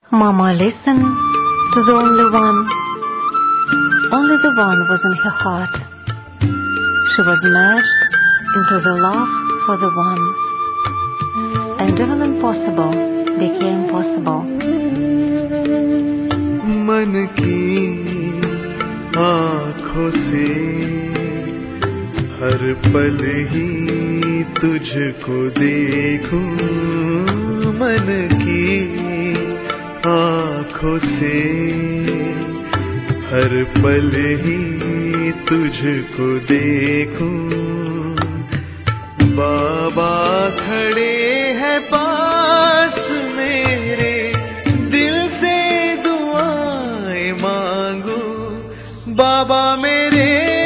Mama listened to the only one. Only the one was in her heart. She was merged into the love for the one. And even impossible became possible. मन की आँखों से हर पल ही तुझको देखूं मन की आँखों से हर पल ही तुझको देखूं बाबा खड़े हैं पास मेरे दिल से दुआएं मांगू बाबा मेरे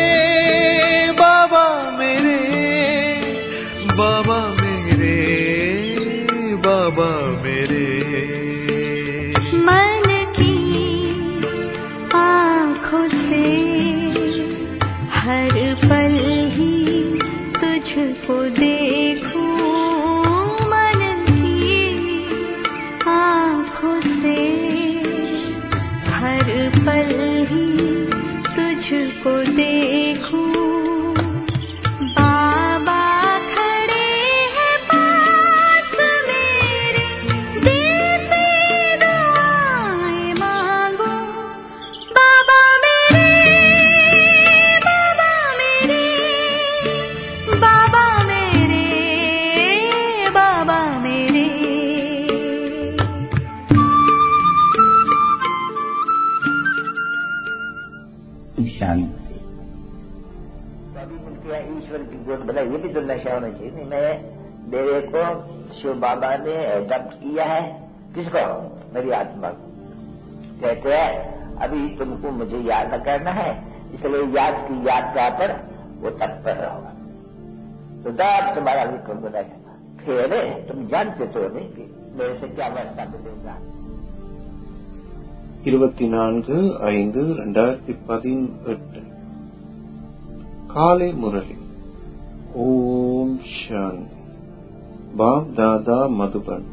बाबा मेरे बाबा मेरे बाबा मेरे मन की आँखों से हर पल ही तुझको देखूं मन की आँखों से हर पल ही तुझको देखूं बाबा खड़े हैं पास मेरे दिल से दुआएं मांगो बाबा मेरे बाबा मेरे बाबा मेरे बाबा मेरे शांति तो अभी मिलती है ईश्वर की गोद भला ये भी तो नशा होना चाहिए नहीं मैं मेरे को शिव बाबा ने एडप्ट किया है किसको मेरी आत्मा को कहते हैं अभी तुमको मुझे याद न करना है इसलिए याद की यात्रा पर वो तत्पर रहो तो तब तुम्हारा भी तुमको नहीं फिर तुम जानते तो नहीं कि मेरे से क्या वर्षा मिलेगा இருபத்தி நான்கு ஐந்து ரெண்டாயிரத்தி பதினெட்டு காலை முரளி ஓம் சாந்தி பாப் தாதா மதுபன்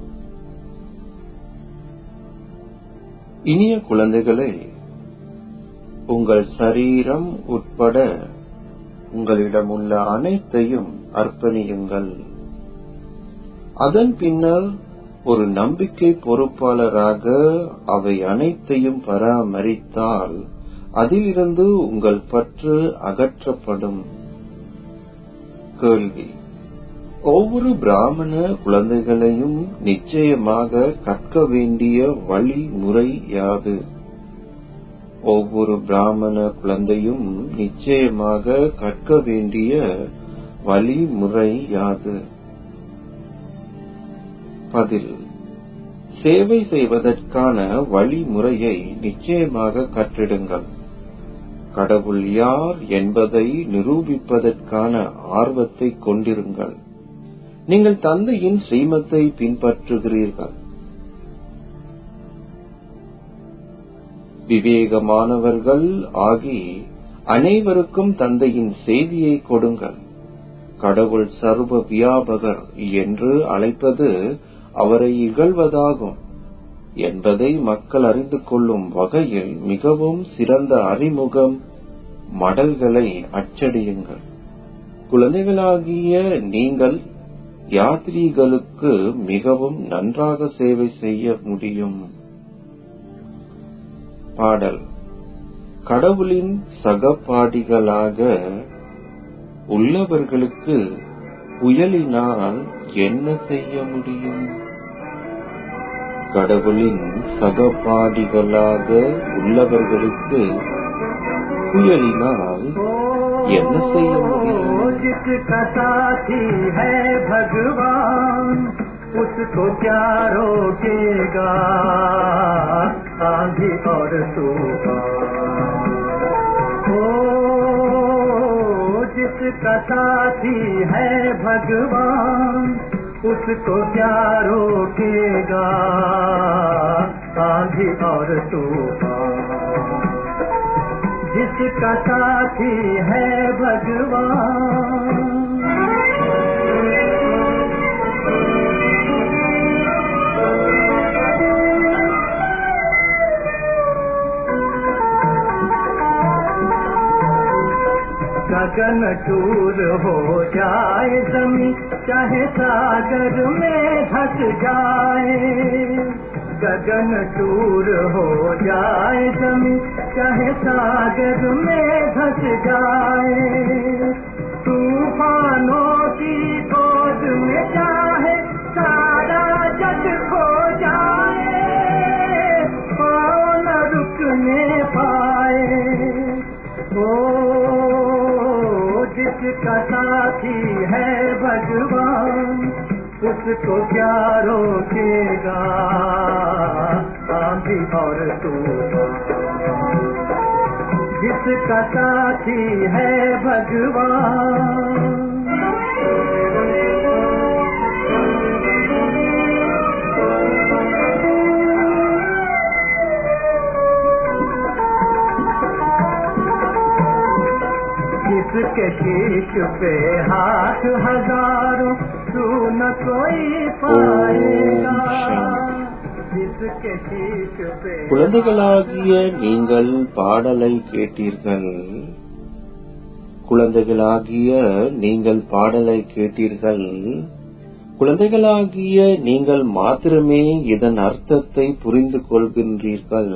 இனிய குழந்தைகளே உங்கள் சரீரம் உட்பட உங்களிடம் உள்ள அனைத்தையும் அர்ப்பணியுங்கள் அதன் பின்னர் ஒரு நம்பிக்கை பொறுப்பாளராக அவை அனைத்தையும் பராமரித்தால் அதிலிருந்து உங்கள் பற்று அகற்றப்படும் கேள்வி ஒவ்வொரு பிராமண குழந்தைகளையும் நிச்சயமாக கற்க வேண்டிய வழிமுறை யாது ஒவ்வொரு பிராமண குழந்தையும் நிச்சயமாக கற்க வேண்டிய வழிமுறை யாது பதில் சேவை செய்வதற்கான வழிமுறையை நிச்சயமாக கற்றிடுங்கள் கடவுள் யார் என்பதை நிரூபிப்பதற்கான ஆர்வத்தை கொண்டிருங்கள் நீங்கள் தந்தையின் ஸ்ரீமத்தை பின்பற்றுகிறீர்கள் விவேகமானவர்கள் ஆகி அனைவருக்கும் தந்தையின் செய்தியை கொடுங்கள் கடவுள் சர்வ வியாபகர் என்று அழைப்பது அவரை இகழ்வதாகும் என்பதை மக்கள் அறிந்து கொள்ளும் வகையில் மிகவும் சிறந்த அறிமுகம் மடல்களை அச்சடியுங்கள் குழந்தைகளாகிய நீங்கள் யாத்ரீகளுக்கு மிகவும் நன்றாக சேவை செய்ய முடியும் பாடல் கடவுளின் சகபாடிகளாக உள்ளவர்களுக்கு புயலினால் என்ன செய்ய முடியும் கடவுளின் சகபாடிகளாக உள்ளவர்களுக்கு புயலினால் என்ன செய்ய முடியும் जिसका साथी है भगवान उसको क्या रोकेगा आंधी और तूफान ओ जिसका साथी है भगवान उसको क्या रोकेगा आंधी और तूफान जिसका साथी है भगवान गगन चूर हो जाए जमी चाहे सागर में धस जाए गगन चूर हो जाए जमी चाहे सागर में धस जाए तूफानों की गोद में चाहे सारा जग खो जाए पाँव न रुकने पाए ओ जिसका साथी है भगवान उसको क्या रोकेगा आंधी और तूफान जिसका साथी है भगवान जिसके शीश पे हाथ हजारों तू न कोई पाएगा जिसके शीश पे குழந்தைகளாகிய நீங்கள் பாடலை கேட்டீர்கள் குழந்தைகளாகிய நீங்கள் பாடலை கேட்டீர்கள் குழந்தைகளாகிய நீங்கள் மாத்திரமே இதன் அர்த்தத்தை புரிந்து கொள்கின்றீர்கள்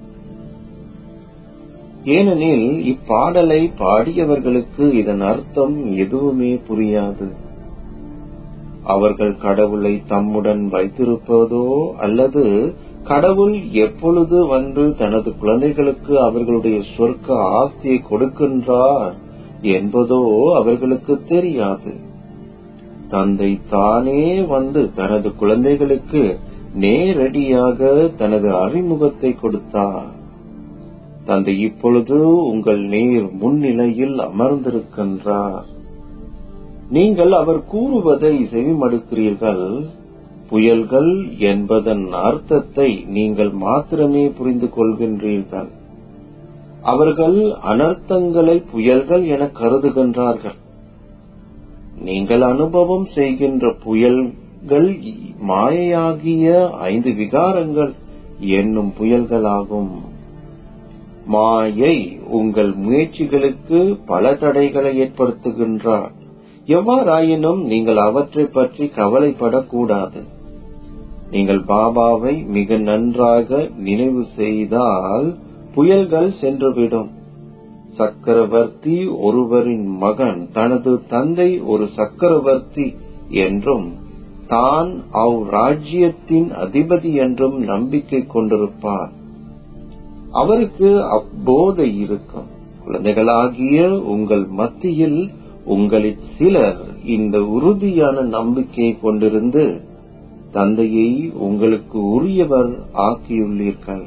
ஏனெனில் இப்பாடலை பாடியவர்களுக்கு இதன் அர்த்தம் எதுவுமே புரியாது அவர்கள் கடவுளை தம்முடன் வைத்திருப்பதோ அல்லது கடவுள் எப்பொழுது வந்து தனது குழந்தைகளுக்கு அவர்களுடைய சொர்க்க ஆஸ்தியை கொடுக்கின்றார் என்பதோ அவர்களுக்கு தெரியாது தந்தை தானே வந்து தனது குழந்தைகளுக்கு நேரடியாக தனது அறிமுகத்தை கொடுத்தார் தந்தை இப்பொழுது உங்கள் நேர் முன்னிலையில் அமர்ந்திருக்கின்றார் நீங்கள் அவர் கூறுவதை செவிமடுக்கிறீர்கள் புயல்கள் என்பதன் அர்த்தத்தை நீங்கள் மாத்திரமே புரிந்து கொள்கின்றீர்கள் அவர்கள் அனர்த்தங்களை புயல்கள் என கருதுகின்றார்கள் நீங்கள் அனுபவம் செய்கின்ற புயல்கள் மாயையாகிய ஐந்து விகாரங்கள் என்னும் புயல்களாகும் மாயை உங்கள் முயற்சிகளுக்கு பல தடைகளை ஏற்படுத்துகின்றார் எவ்வாறாயினும் நீங்கள் அவற்றை பற்றி கவலைப்படக்கூடாது நீங்கள் பாபாவை மிக நன்றாக நினைவு செய்தால் புயல்கள் சென்றுவிடும் சக்கரவர்த்தி ஒருவரின் மகன் தனது தந்தை ஒரு சக்கரவர்த்தி என்றும் தான் அவ் ராஜ்யத்தின் அதிபதி என்றும் நம்பிக்கை கொண்டிருப்பார் அவருக்கு அப்போதை இருக்கும் குழந்தைகளாகிய உங்கள் மத்தியில் உங்களில் சிலர் இந்த உறுதியான நம்பிக்கையை கொண்டிருந்து தந்தையை உங்களுக்கு உரியவர் ஆக்கியுள்ளீர்கள்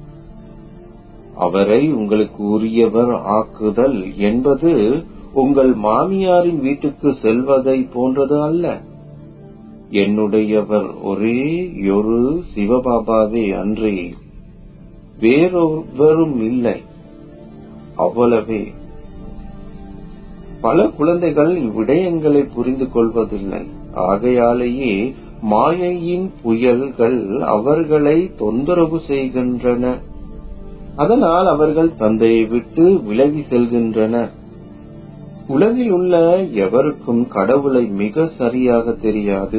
அவரை உங்களுக்கு உரியவர் ஆக்குதல் என்பது உங்கள் மாமியாரின் வீட்டுக்கு செல்வதை போன்றது அல்ல என்னுடையவர் ஒரே ஒரு சிவபாபாவே அன்றி வேறொருவரும் இல்லை அவ்வளவே பல குழந்தைகள் இவ்விடயங்களை புரிந்து கொள்வதில்லை ஆகையாலேயே மாயையின் புயல்கள் அவர்களை தொந்தரவு செய்கின்றன அதனால் அவர்கள் தந்தையை விட்டு விலகி செல்கின்றனர் உலகில் உள்ள எவருக்கும் கடவுளை மிக சரியாக தெரியாது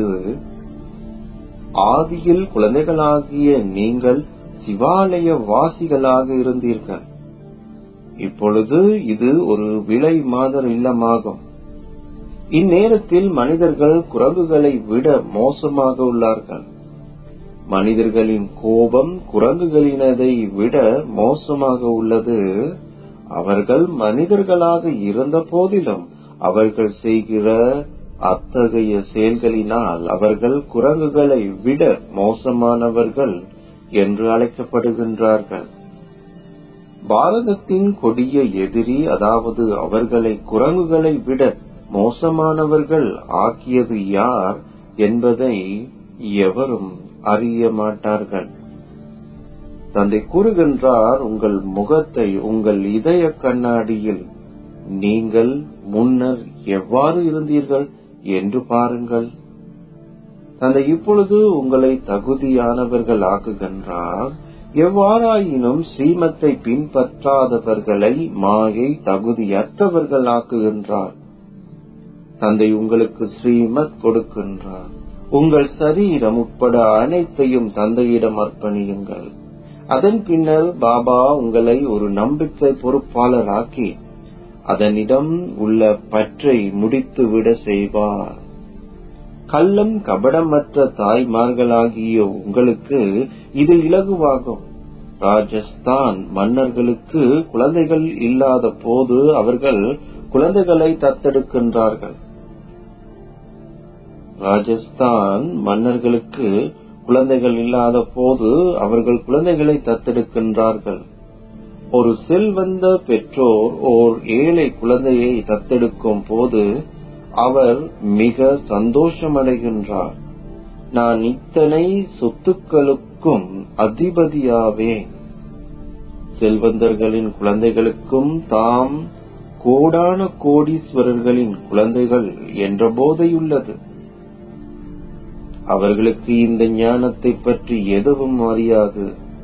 ஆதியில் குழந்தைகளாகிய நீங்கள் சிவாலய வாசிகளாக இருந்தீர்கள் இப்பொழுது இது ஒரு விலை மாதர் இல்லமாகும் இந்நேரத்தில் மனிதர்கள் குரங்குகளை விட மோசமாக உள்ளார்கள் மனிதர்களின் கோபம் குரங்குகளினதை விட மோசமாக உள்ளது அவர்கள் மனிதர்களாக இருந்த போதிலும் அவர்கள் செய்கிற அத்தகைய செயல்களினால் அவர்கள் குரங்குகளை விட மோசமானவர்கள் என்று அழைக்கப்படுகின்றார்கள் பாரதத்தின் கொடிய எதிரி அதாவது அவர்களை குரங்குகளை விட மோசமானவர்கள் ஆக்கியது யார் என்பதை எவரும் அறிய மாட்டார்கள் தந்தை கூறுகின்றார் உங்கள் முகத்தை உங்கள் இதய கண்ணாடியில் நீங்கள் முன்னர் எவ்வாறு இருந்தீர்கள் என்று பாருங்கள் தந்தை இப்பொழுது உங்களை தகுதியானவர்கள் ஆக்குகின்றார் எவ்வாறாயினும் ஸ்ரீமத்தை பின்பற்றாதவர்களை மாயை தகுதியற்றவர்களாக்குகின்றார் தந்தை உங்களுக்கு ஸ்ரீமத் கொடுக்கின்றார் உங்கள் சரீரம் உட்பட அனைத்தையும் தந்தையிடம் அர்ப்பணியுங்கள் அதன் பின்னர் பாபா உங்களை ஒரு நம்பிக்கை பொறுப்பாளராக்கி அதனிடம் உள்ள பற்றை முடித்துவிட செய்வார் கள்ளம் கபடமற்ற தாய்மார்களாகிய உங்களுக்கு இது இலகுவாகும் ராஜஸ்தான் மன்னர்களுக்கு குழந்தைகள் இல்லாத போது அவர்கள் குழந்தைகளை தத்தெடுக்கின்றார்கள் ராஜஸ்தான் மன்னர்களுக்கு குழந்தைகள் இல்லாத போது அவர்கள் குழந்தைகளை தத்தெடுக்கின்றார்கள் ஒரு செல்வந்த பெற்றோர் ஓர் ஏழை குழந்தையை தத்தெடுக்கும் போது அவர் மிக சந்தோஷமடைகின்றார் நான் இத்தனை சொத்துக்களுக்கும் அதிபதியாவேன் செல்வந்தர்களின் குழந்தைகளுக்கும் தாம் கோடான கோடீஸ்வரர்களின் குழந்தைகள் என்ற போதையுள்ளது அவர்களுக்கு இந்த ஞானத்தை பற்றி எதுவும் அறியாது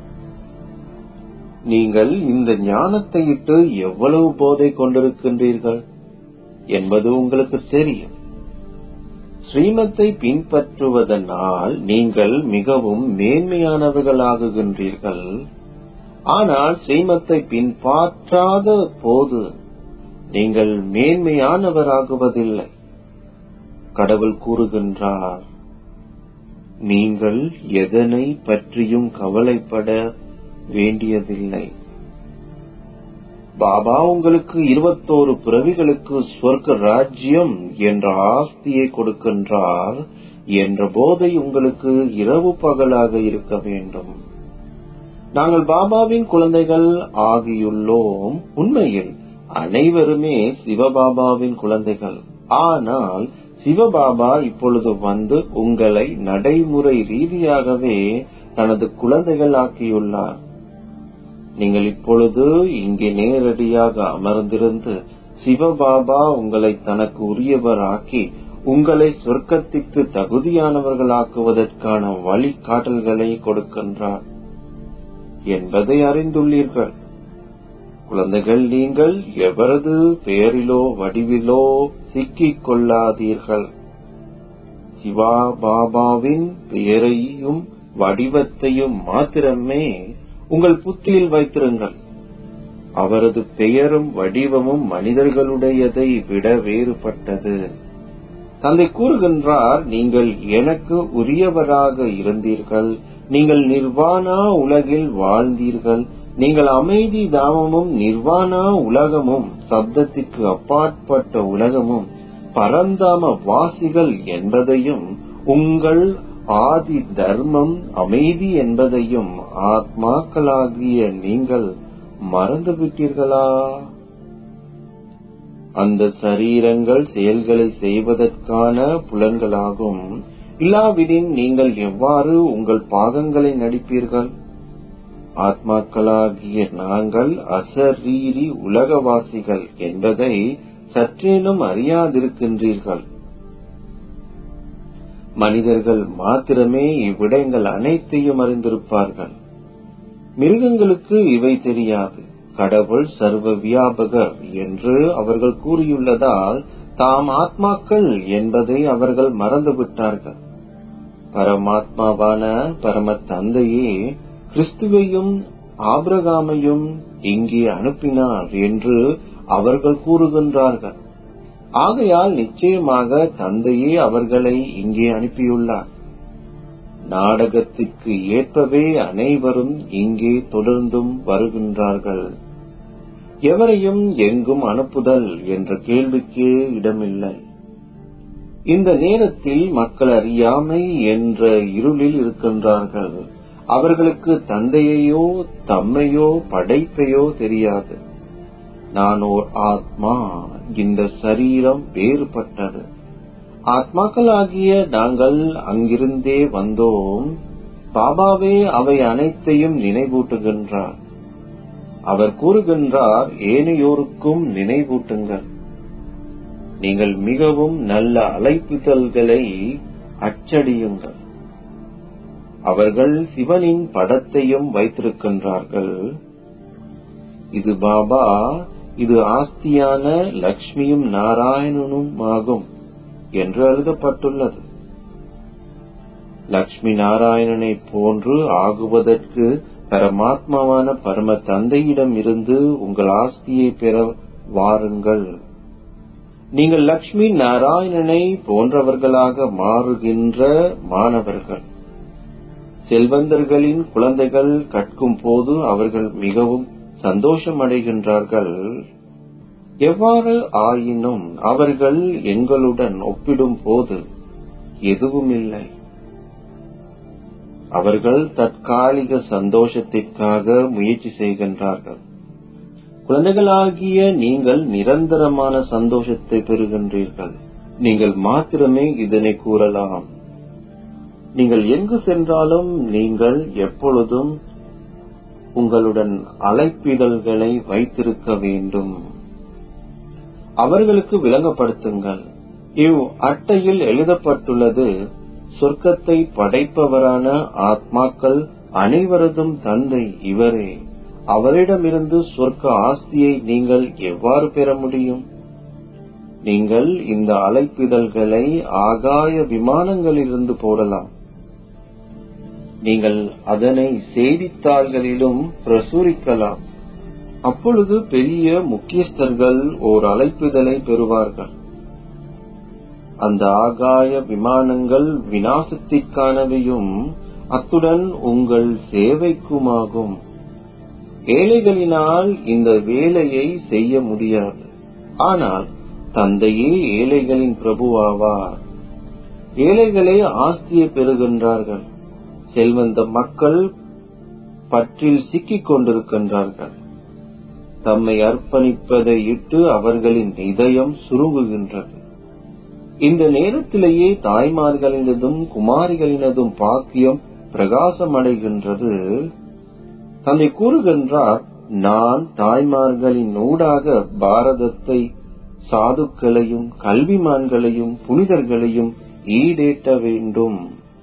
நீங்கள் இந்த ஞானத்தை இட்டு எவ்வளவு போதை கொண்டிருக்கின்றீர்கள் என்பது உங்களுக்கு தெரியும் ஸ்ரீமத்தை பின்பற்றுவதனால் நீங்கள் மிகவும் மேன்மையானவர்களாகுகின்றீர்கள் ஆனால் ஸ்ரீமத்தை பின்பற்றாத போது நீங்கள் மேன்மையானவராகுவதில்லை கடவுள் கூறுகின்றார் நீங்கள் எதனை பற்றியும் கவலைப்பட வேண்டியதில்லை பாபா உங்களுக்கு இருபத்தோரு பிறவிகளுக்கு சொர்க்க ராஜ்யம் என்ற ஆஸ்தியை கொடுக்கின்றார் என்ற போதை உங்களுக்கு இரவு பகலாக இருக்க வேண்டும் நாங்கள் பாபாவின் குழந்தைகள் ஆகியுள்ளோம் உண்மையில் அனைவருமே சிவபாபாவின் குழந்தைகள் ஆனால் சிவபாபா இப்பொழுது வந்து உங்களை நடைமுறை ரீதியாகவே தனது குழந்தைகள் ஆக்கியுள்ளார் நீங்கள் இப்பொழுது இங்கே நேரடியாக அமர்ந்திருந்து சிவபாபா உங்களை தனக்கு உரியவர் ஆக்கி உங்களை சொர்க்கத்திற்கு தகுதியானவர்களாக்குவதற்கான வழிகாட்டல்களை கொடுக்கின்றார் என்பதை அறிந்துள்ளீர்கள் குழந்தைகள் நீங்கள் எவரது பெயரிலோ வடிவிலோ சிக்கிக் கொள்ளாதீர்கள் சிவா பாபாவின் பெயரையும் வடிவத்தையும் மாத்திரமே உங்கள் புத்தியில் வைத்திருங்கள் அவரது பெயரும் வடிவமும் மனிதர்களுடையதை விட வேறுபட்டது தந்தை கூறுகின்றார் நீங்கள் எனக்கு உரியவராக இருந்தீர்கள் நீங்கள் நிர்வாணா உலகில் வாழ்ந்தீர்கள் நீங்கள் அமைதி தாமமும் நிர்வாணா உலகமும் சப்தத்திற்கு அப்பாற்பட்ட உலகமும் பரந்தாம வாசிகள் என்பதையும் உங்கள் ஆதி தர்மம் அமைதி என்பதையும் ஆத்மாக்களாகிய நீங்கள் மறந்துவிட்டீர்களா அந்த சரீரங்கள் செயல்களை செய்வதற்கான புலன்களாகும் இல்லாவிடின் நீங்கள் எவ்வாறு உங்கள் பாகங்களை நடிப்பீர்கள் ஆத்மாக்களாகிய நாங்கள் அசரீரி உலகவாசிகள் என்பதை சற்றேனும் அறியாதிருக்கின்றீர்கள் மனிதர்கள் மாத்திரமே இவ்விடங்கள் அனைத்தையும் அறிந்திருப்பார்கள் மிருகங்களுக்கு இவை தெரியாது கடவுள் சர்வ வியாபகர் என்று அவர்கள் கூறியுள்ளதால் தாம் ஆத்மாக்கள் என்பதை அவர்கள் மறந்துவிட்டார்கள் பரமாத்மாவான பரம தந்தையே கிறிஸ்துவையும் ஆபிரகாமையும் இங்கே அனுப்பினார் என்று அவர்கள் கூறுகின்றார்கள் ஆகையால் நிச்சயமாக தந்தையே அவர்களை இங்கே அனுப்பியுள்ளார் நாடகத்திற்கு ஏற்பவே அனைவரும் இங்கே தொடர்ந்தும் வருகின்றார்கள் எவரையும் எங்கும் அனுப்புதல் என்ற கேள்விக்கே இடமில்லை இந்த நேரத்தில் மக்கள் அறியாமை என்ற இருளில் இருக்கின்றார்கள் அவர்களுக்கு தந்தையையோ தம்மையோ படைப்பையோ தெரியாது நான் ஓர் ஆத்மா இந்த சரீரம் வேறுபட்டது ஆத்மாக்களாகிய நாங்கள் அங்கிருந்தே வந்தோம் பாபாவே அவை அனைத்தையும் நினைவூட்டுகின்றார் அவர் கூறுகின்றார் ஏனையோருக்கும் நினைவூட்டுங்கள் நீங்கள் மிகவும் நல்ல அழைப்புதல்களை அச்சடியுங்கள் அவர்கள் சிவனின் படத்தையும் வைத்திருக்கின்றார்கள் இது பாபா இது ஆஸ்தியான லக்ஷ்மியும் நாராயணனும் ஆகும் என்று எழுதப்பட்டுள்ளது லக்ஷ்மி நாராயணனை போன்று ஆகுவதற்கு பரமாத்மாவான பரம தந்தையிடம் இருந்து உங்கள் ஆஸ்தியை பெற வாருங்கள் நீங்கள் லக்ஷ்மி நாராயணனை போன்றவர்களாக மாறுகின்ற மாணவர்கள் செல்வந்தர்களின் குழந்தைகள் கற்கும் போது அவர்கள் மிகவும் சந்தோஷம் அடைகின்றார்கள் எவ்வாறு ஆயினும் அவர்கள் எங்களுடன் ஒப்பிடும் போது எதுவும் இல்லை அவர்கள் தற்காலிக சந்தோஷத்திற்காக முயற்சி செய்கின்றார்கள் குழந்தைகளாகிய நீங்கள் நிரந்தரமான சந்தோஷத்தை பெறுகின்றீர்கள் நீங்கள் மாத்திரமே இதனை கூறலாம் நீங்கள் எங்கு சென்றாலும் நீங்கள் எப்பொழுதும் உங்களுடன் அழைப்பிதழ்களை வைத்திருக்க வேண்டும் அவர்களுக்கு விளங்கப்படுத்துங்கள் இவ் அட்டையில் எழுதப்பட்டுள்ளது சொர்க்கத்தை படைப்பவரான ஆத்மாக்கள் அனைவரதும் தந்தை இவரே அவரிடமிருந்து சொர்க்க ஆஸ்தியை நீங்கள் எவ்வாறு பெற முடியும் நீங்கள் இந்த அழைப்பிதழ்களை ஆகாய விமானங்களிலிருந்து போடலாம் நீங்கள் அதனை செய்தித்தாள்களிலும் பிரசுரிக்கலாம் அப்பொழுது பெரிய முக்கியஸ்தர்கள் ஓர் அழைப்பிதழை பெறுவார்கள் அந்த ஆகாய விமானங்கள் வினாசத்திற்கானவையும் அத்துடன் உங்கள் சேவைக்குமாகும் ஏழைகளினால் இந்த வேலையை செய்ய முடியாது ஆனால் தந்தையே ஏழைகளின் பிரபுவாவார் ஏழைகளே ஆஸ்தியை பெறுகின்றார்கள் செல்வந்த மக்கள் பற்றில் சிக்கிக் கொண்டிருக்கின்றார்கள் தம்மை அர்ப்பணிப்பதை இட்டு அவர்களின் இதயம் சுருங்குகின்றது இந்த நேரத்திலேயே தாய்மார்களினதும் குமாரிகளினதும் பாக்கியம் பிரகாசம் அடைகின்றது தந்தை கூறுகின்றார் நான் தாய்மார்களின் ஊடாக பாரதத்தை சாதுக்களையும் கல்விமான்களையும் புனிதர்களையும் ஈடேற்ற வேண்டும்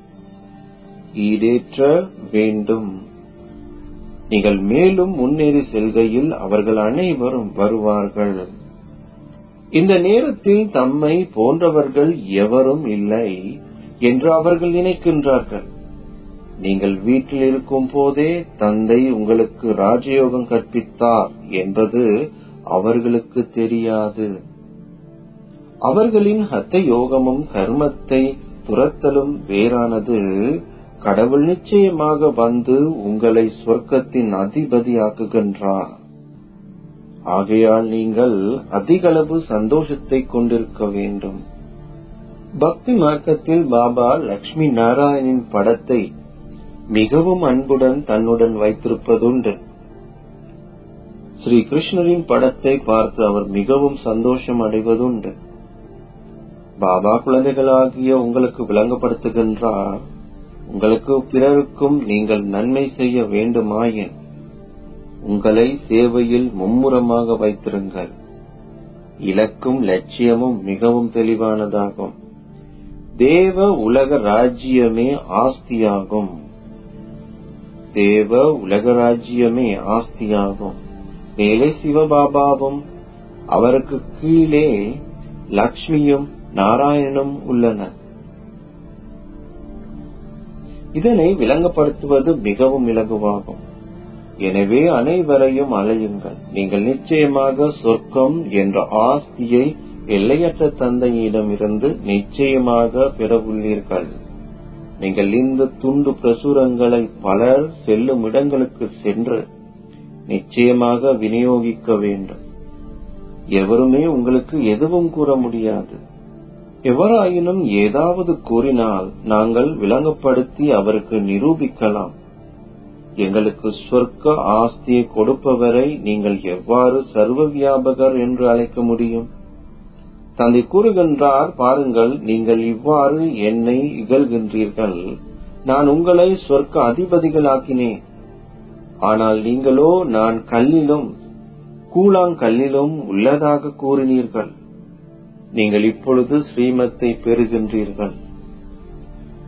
ஈடேற்ற வேண்டும் நீங்கள் மேலும் முன்னேறி செல்கையில் அவர்கள் அனைவரும் வருவார்கள் இந்த நேரத்தில் தம்மை போன்றவர்கள் எவரும் இல்லை என்று அவர்கள் நினைக்கின்றார்கள் நீங்கள் வீட்டில் இருக்கும் போதே தந்தை உங்களுக்கு ராஜயோகம் கற்பித்தார் என்பது அவர்களுக்கு தெரியாது அவர்களின் ஹத்த யோகமும் கர்மத்தை துரத்தலும் வேறானது கடவுள் நிச்சயமாக வந்து உங்களை சொர்க்கத்தின் அதிபதியாக்குகின்றார் ஆகையால் நீங்கள் அதிகளவு சந்தோஷத்தை கொண்டிருக்க வேண்டும் பக்தி மார்க்கத்தில் பாபா லட்சுமி நாராயணின் படத்தை மிகவும் அன்புடன் தன்னுடன் வைத்திருப்பதுண்டு ஸ்ரீ கிருஷ்ணரின் படத்தை பார்த்து அவர் மிகவும் சந்தோஷம் அடைவதுண்டு பாபா குழந்தைகளாகிய உங்களுக்கு விளங்கப்படுத்துகின்றார் உங்களுக்கு பிறருக்கும் நீங்கள் நன்மை செய்ய வேண்டுமாயின் உங்களை சேவையில் மும்முரமாக வைத்திருங்கள் இலக்கும் லட்சியமும் மிகவும் தெளிவானதாகும் தேவ உலக ராஜ்யமே ஆஸ்தியாகும் தேவ உலக ராஜ்யமே ஆஸ்தியாகும் மேலே சிவபாபாவும் அவருக்கு கீழே லக்ஷ்மியும் நாராயணனும் உள்ளனர் இதனை விளங்கப்படுத்துவது மிகவும் இலகுவாகும் எனவே அனைவரையும் அலையுங்கள் நீங்கள் நிச்சயமாக சொர்க்கம் என்ற ஆஸ்தியை எல்லையற்ற தந்தையிடமிருந்து நிச்சயமாக பெறவுள்ளீர்கள் நீங்கள் இந்த துண்டு பிரசுரங்களை பலர் செல்லும் இடங்களுக்கு சென்று நிச்சயமாக விநியோகிக்க வேண்டும் எவருமே உங்களுக்கு எதுவும் கூற முடியாது எவராயினும் ஏதாவது கூறினால் நாங்கள் விளங்கப்படுத்தி அவருக்கு நிரூபிக்கலாம் எங்களுக்கு சொர்க்க ஆஸ்தியை கொடுப்பவரை நீங்கள் எவ்வாறு சர்வ வியாபகர் என்று அழைக்க முடியும் தந்தை கூறுகின்றார் பாருங்கள் நீங்கள் இவ்வாறு என்னை இகழ்கின்றீர்கள் நான் உங்களை சொர்க்க அதிபதிகளாக்கினேன் ஆனால் நீங்களோ நான் கல்லிலும் கூழாங்கல்லிலும் உள்ளதாக கூறினீர்கள் நீங்கள் இப்பொழுது ஸ்ரீமத்தை பெறுகின்றீர்கள்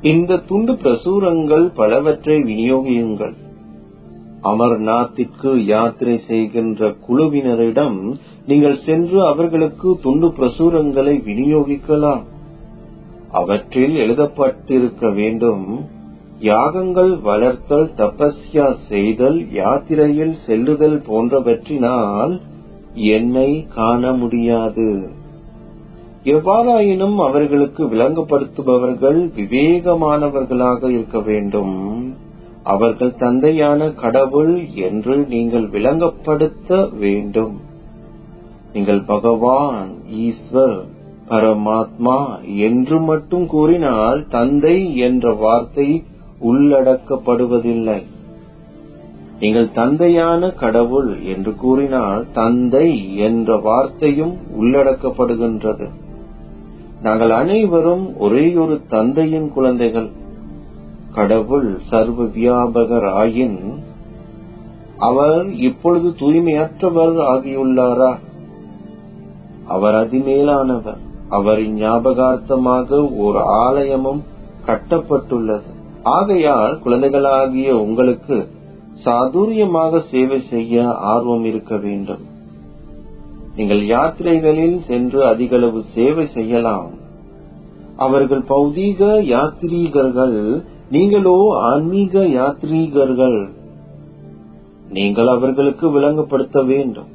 இந்த துண்டு பிரசுரங்கள் பலவற்றை விநியோகியுங்கள் அமர்நாத்திற்கு யாத்திரை செய்கின்ற குழுவினரிடம் நீங்கள் சென்று அவர்களுக்கு துண்டு பிரசுரங்களை விநியோகிக்கலாம் அவற்றில் எழுதப்பட்டிருக்க வேண்டும் யாகங்கள் வளர்த்தல் தபஸ்யா செய்தல் யாத்திரையில் செல்லுதல் போன்றவற்றினால் என்னை காண முடியாது எவ்வாறாயினும் அவர்களுக்கு விளங்கப்படுத்துபவர்கள் விவேகமானவர்களாக இருக்க வேண்டும் அவர்கள் தந்தையான கடவுள் என்று நீங்கள் விளங்கப்படுத்த வேண்டும் நீங்கள் பகவான் ஈஸ்வர் பரமாத்மா என்று மட்டும் கூறினால் தந்தை என்ற வார்த்தை உள்ளடக்கப்படுவதில்லை நீங்கள் தந்தையான கடவுள் என்று கூறினால் தந்தை என்ற வார்த்தையும் உள்ளடக்கப்படுகின்றது நாங்கள் அனைவரும் ஒரே ஒரு தந்தையின் குழந்தைகள் கடவுள் சர்வ வியாபகர் ஆயின் அவர் இப்பொழுது தூய்மையற்றவர் ஆகியுள்ளாரா அவர் அதிமேலானவர் அவரின் ஞாபகார்த்தமாக ஒரு ஆலயமும் கட்டப்பட்டுள்ளது ஆகையால் குழந்தைகளாகிய உங்களுக்கு சாதுரியமாக சேவை செய்ய ஆர்வம் இருக்க வேண்டும் நீங்கள் யாத்திரைகளில் சென்று அதிகளவு சேவை செய்யலாம் அவர்கள் பௌதீக யாத்ரீகர்கள் நீங்களோ ஆன்மீக யாத்ரீகர்கள் நீங்கள் அவர்களுக்கு விளங்கப்படுத்த வேண்டும்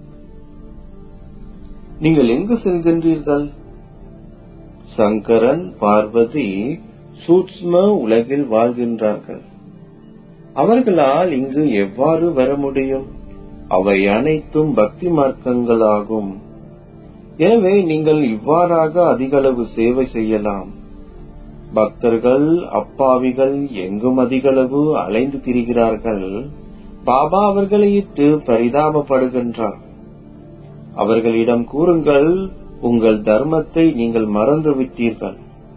நீங்கள் எங்கு செல்கின்றீர்கள் சங்கரன் பார்வதி சூட்ச்ம உலகில் வாழ்கின்றார்கள் அவர்களால் இங்கு எவ்வாறு வர முடியும் அவை அனைத்தும் பக்தி மார்க்கங்களாகும் எனவே நீங்கள் இவ்வாறாக அதிகளவு சேவை செய்யலாம் பக்தர்கள் அப்பாவிகள் எங்கும் அதிகளவு அலைந்து திரிகிறார்கள் பாபா அவர்களை இட்டு பரிதாபப்படுகின்றார் அவர்களிடம் கூறுங்கள் உங்கள் தர்மத்தை நீங்கள் மறந்து விட்டீர்கள்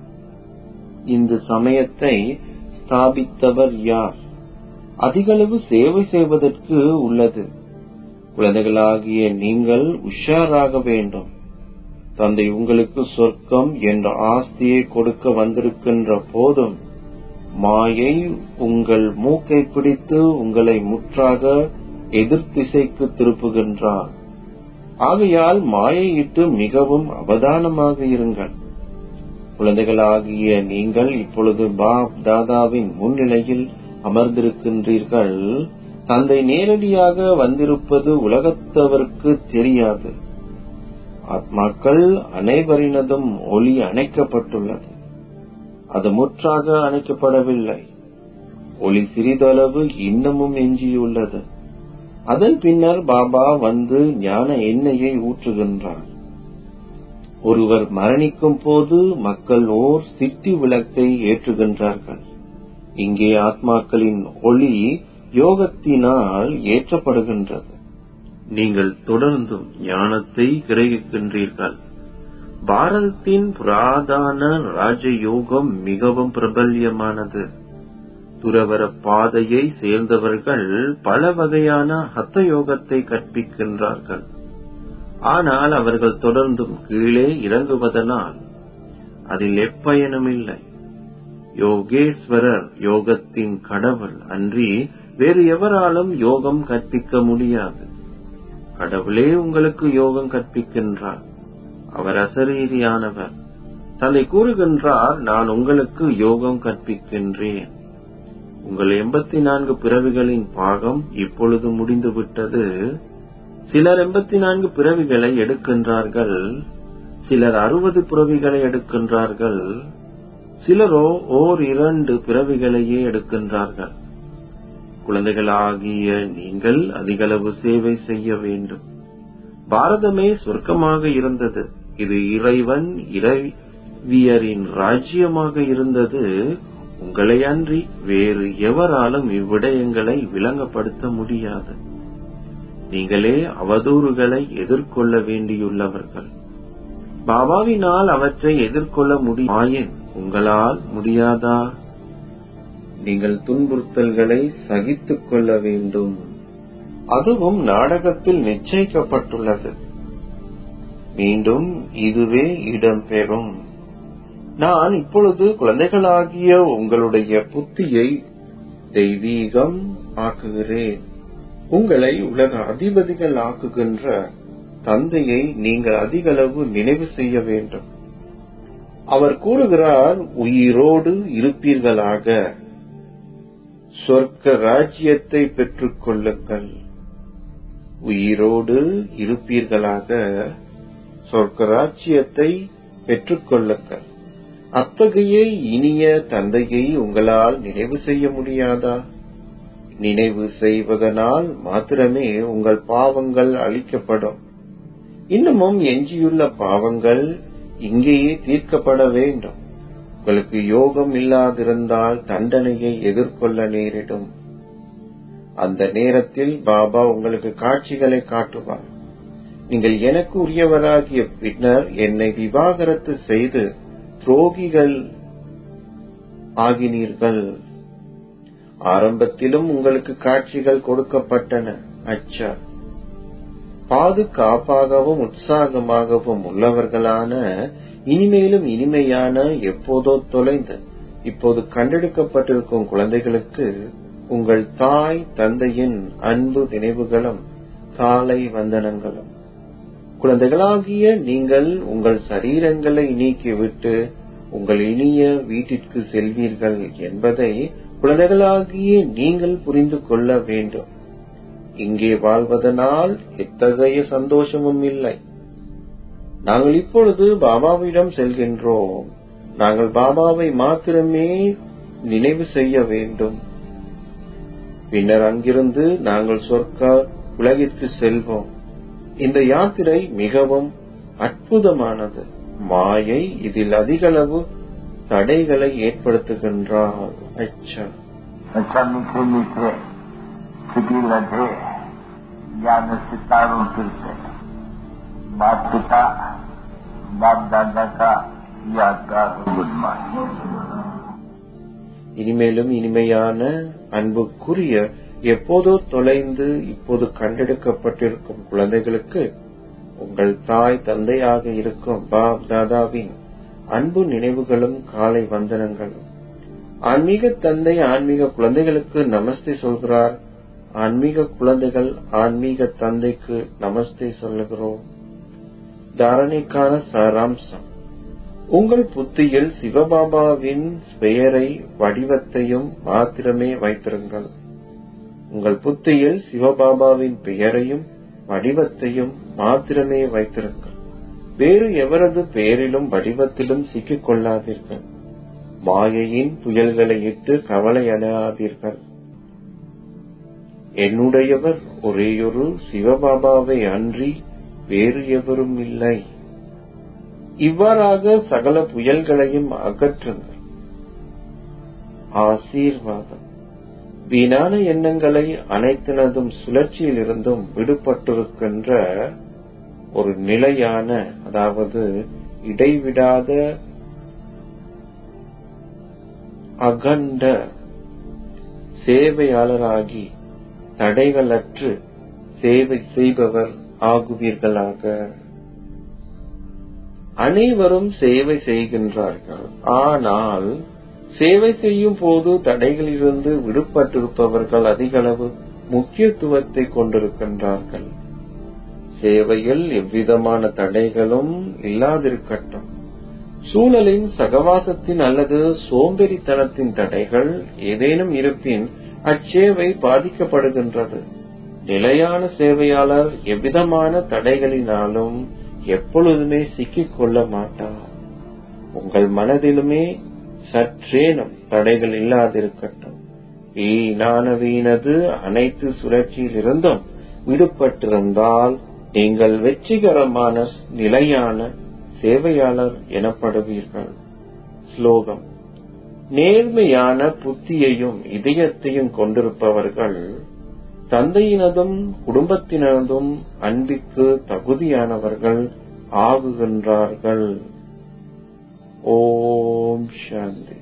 இந்த சமயத்தை ஸ்தாபித்தவர் யார் அதிகளவு சேவை செய்வதற்கு உள்ளது குழந்தைகளாகிய நீங்கள் உஷாராக வேண்டும் தந்தை உங்களுக்கு சொர்க்கம் என்ற ஆஸ்தியை கொடுக்க வந்திருக்கின்ற போதும் மாயை உங்கள் மூக்கை பிடித்து உங்களை முற்றாக எதிர்த்திசைக்கு திருப்புகின்றார் ஆகையால் மாயையிட்டு மிகவும் அவதானமாக இருங்கள் குழந்தைகளாகிய நீங்கள் இப்பொழுது பாப் தாதாவின் முன்னிலையில் அமர்ந்திருக்கின்றீர்கள் தந்தை நேரடியாக வந்திருப்பது உலகத்தவருக்கு தெரியாது ஆத்மாக்கள் அனைவரினதும் ஒளி அணைக்கப்பட்டுள்ளது அது முற்றாக அணைக்கப்படவில்லை ஒளி சிறிதளவு இன்னமும் எஞ்சியுள்ளது அதன் பின்னர் பாபா வந்து ஞான எண்ணெயை ஊற்றுகின்றார் ஒருவர் மரணிக்கும் போது மக்கள் ஓர் சிட்டி விளக்கை ஏற்றுகின்றார்கள் இங்கே ஆத்மாக்களின் ஒளி யோகத்தினால் ஏற்றப்படுகின்றது நீங்கள் தொடர்ந்தும் ஞானத்தை கிரகிக்கின்றீர்கள் பாரதத்தின் புராதான ராஜயோகம் மிகவும் பிரபல்யமானது துறவர பாதையை சேர்ந்தவர்கள் பல வகையான ஹத்த யோகத்தை கற்பிக்கின்றார்கள் ஆனால் அவர்கள் தொடர்ந்தும் கீழே இறங்குவதனால் அதில் எப்பயனுமில்லை யோகேஸ்வரர் யோகத்தின் கடவுள் அன்றி வேறு எவராலும் யோகம் கற்பிக்க முடியாது கடவுளே உங்களுக்கு யோகம் கற்பிக்கின்றார் அவர் அசரீரியானவர் தன்னை கூறுகின்றார் நான் உங்களுக்கு யோகம் கற்பிக்கின்றேன் உங்கள் எண்பத்தி நான்கு பிறவிகளின் பாகம் இப்பொழுது முடிந்துவிட்டது சிலர் எண்பத்தி நான்கு பிறவிகளை எடுக்கின்றார்கள் சிலர் அறுபது பிறவிகளை எடுக்கின்றார்கள் சிலரோ ஓர் இரண்டு பிறவிகளையே எடுக்கின்றார்கள் குழந்தைகளாகிய நீங்கள் அதிகளவு சேவை செய்ய வேண்டும் பாரதமே சொர்க்கமாக இருந்தது இது இறைவன் இறைவியரின் ராஜ்யமாக இருந்தது உங்களை அன்றி வேறு எவராலும் இவ்விடயங்களை விளங்கப்படுத்த முடியாது நீங்களே அவதூறுகளை எதிர்கொள்ள வேண்டியுள்ளவர்கள் பாபாவினால் அவற்றை எதிர்கொள்ள முடியும் உங்களால் முடியாதா நீங்கள் துன்புறுத்தல்களை சகித்துக் கொள்ள வேண்டும் அதுவும் நாடகத்தில் நிச்சயிக்கப்பட்டுள்ளது மீண்டும் இதுவே இடம்பெறும் நான் இப்பொழுது குழந்தைகளாகிய உங்களுடைய புத்தியை தெய்வீகம் ஆக்குகிறேன் உங்களை உலக அதிபதிகள் ஆக்குகின்ற தந்தையை நீங்கள் அதிகளவு நினைவு செய்ய வேண்டும் அவர் கூறுகிறார் உயிரோடு இருப்பீர்களாக சொர்க்க ராஜ்யத்தை பெற்றுக் கொள்ளுங்கள் உயிரோடு இருப்பீர்களாக சொர்க்க ராஜ்யத்தை பெற்றுக் கொள்ளுங்கள் அத்தகைய இனிய தந்தையை உங்களால் நினைவு செய்ய முடியாதா நினைவு செய்வதனால் மாத்திரமே உங்கள் பாவங்கள் அழிக்கப்படும் இன்னமும் எஞ்சியுள்ள பாவங்கள் இங்கேயே தீர்க்கப்பட வேண்டும் உங்களுக்கு யோகம் இல்லாதிருந்தால் தண்டனையை எதிர்கொள்ள நேரிடும் அந்த நேரத்தில் பாபா உங்களுக்கு காட்சிகளை காட்டுவார் நீங்கள் எனக்கு உரியவராகிய பின்னர் என்னை விவாகரத்து செய்து துரோகிகள் ஆகினீர்கள் ஆரம்பத்திலும் உங்களுக்கு காட்சிகள் கொடுக்கப்பட்டன அச்சா பாதுகாப்பாகவும் உற்சாகமாகவும் உள்ளவர்களான இனிமேலும் இனிமையான எப்போதோ தொலைந்து இப்போது கண்டெடுக்கப்பட்டிருக்கும் குழந்தைகளுக்கு உங்கள் தாய் தந்தையின் அன்பு நினைவுகளும் காலை வந்தனங்களும் குழந்தைகளாகிய நீங்கள் உங்கள் சரீரங்களை நீக்கிவிட்டு உங்கள் இனிய வீட்டிற்கு செல்வீர்கள் என்பதை குழந்தைகளாகிய நீங்கள் புரிந்து கொள்ள வேண்டும் இங்கே வாழ்வதனால் எத்தகைய சந்தோஷமும் இல்லை நாங்கள் இப்பொழுது பாபாவிடம் செல்கின்றோம் நாங்கள் பாபாவை மாத்திரமே நினைவு செய்ய வேண்டும் பின்னர் அங்கிருந்து நாங்கள் சொர்க்க உலகிற்கு செல்வோம் இந்த யாத்திரை மிகவும் அற்புதமானது மாயை இதில் அதிகளவு தடைகளை ஏற்படுத்துகின்றார் அச்சா अच्छा मीठे मीठे सिटी लधे ज्ञान सितारों फिरते बाप पिता बाप दादा का यादगार गुड मॉर्निंग இனிமேலும் இனிமையான அன்புக்குரிய எப்போதோ தொலைந்து இப்போது கண்டெடுக்கப்பட்டிருக்கும் குழந்தைகளுக்கு உங்கள் தாய் தந்தையாக இருக்கும் பாப் தாதாவின் அன்பு நினைவுகளும் காலை வந்தனங்களும் ஆன்மீக தந்தை ஆன்மீக குழந்தைகளுக்கு நமஸ்தே சொல்கிறார் ஆன்மீக குழந்தைகள் ஆன்மீக தந்தைக்கு நமஸ்தே சொல்லுகிறோம் தாரணைக்கான சாராம்சம் உங்கள் புத்தியில் சிவபாபாவின் பெயரை வடிவத்தையும் மாத்திரமே வைத்திருங்கள் உங்கள் புத்தியில் சிவபாபாவின் பெயரையும் வடிவத்தையும் மாத்திரமே வைத்திருங்கள் வேறு எவரது பெயரிலும் வடிவத்திலும் சிக்கிக் கொள்ளாதீர்கள் மாயையின் புயல்களை இட்டு கவலை அடையாதீர்கள் என்னுடையவர் ஒரேயொரு சிவபாபாவை அன்றி வேறு எவரும் இல்லை இவ்வாறாக சகல புயல்களையும் அகற்றுங்கள் ஆசீர்வாதம் வீணான எண்ணங்களை அனைத்தினதும் சுழற்சியிலிருந்தும் விடுபட்டிருக்கின்ற ஒரு நிலையான அதாவது இடைவிடாத அகண்ட சேவையாளராகி தடைகளற்று சேவை செய்பவர் ஆகுவீர்களாக அனைவரும் சேவை செய்கின்றார்கள் ஆனால் சேவை செய்யும் போது தடைகளிலிருந்து விடுபட்டிருப்பவர்கள் அதிகளவு முக்கியத்துவத்தை கொண்டிருக்கின்றார்கள் சேவையில் எவ்விதமான தடைகளும் இல்லாதிருக்கட்டும் சூழலின் சகவாசத்தின் அல்லது சோம்பேறித்தனத்தின் தடைகள் ஏதேனும் இருப்பின் அச்சேவை பாதிக்கப்படுகின்றது நிலையான சேவையாளர் எவ்விதமான தடைகளினாலும் எப்பொழுதுமே சிக்கிக் கொள்ள மாட்டார் உங்கள் மனதிலுமே சற்றேனும் தடைகள் இல்லாதிருக்கட்டும் வீணான வீணது அனைத்து சுழற்சியிலிருந்தும் விடுபட்டிருந்தால் நீங்கள் வெற்றிகரமான நிலையான சேவையாளர் எனப்படுவீர்கள் ஸ்லோகம் நேர்மையான புத்தியையும் இதயத்தையும் கொண்டிருப்பவர்கள் தந்தையினதும் குடும்பத்தினதும் அன்பிற்கு தகுதியானவர்கள் ஆகுகின்றார்கள் ஓம் சாந்தி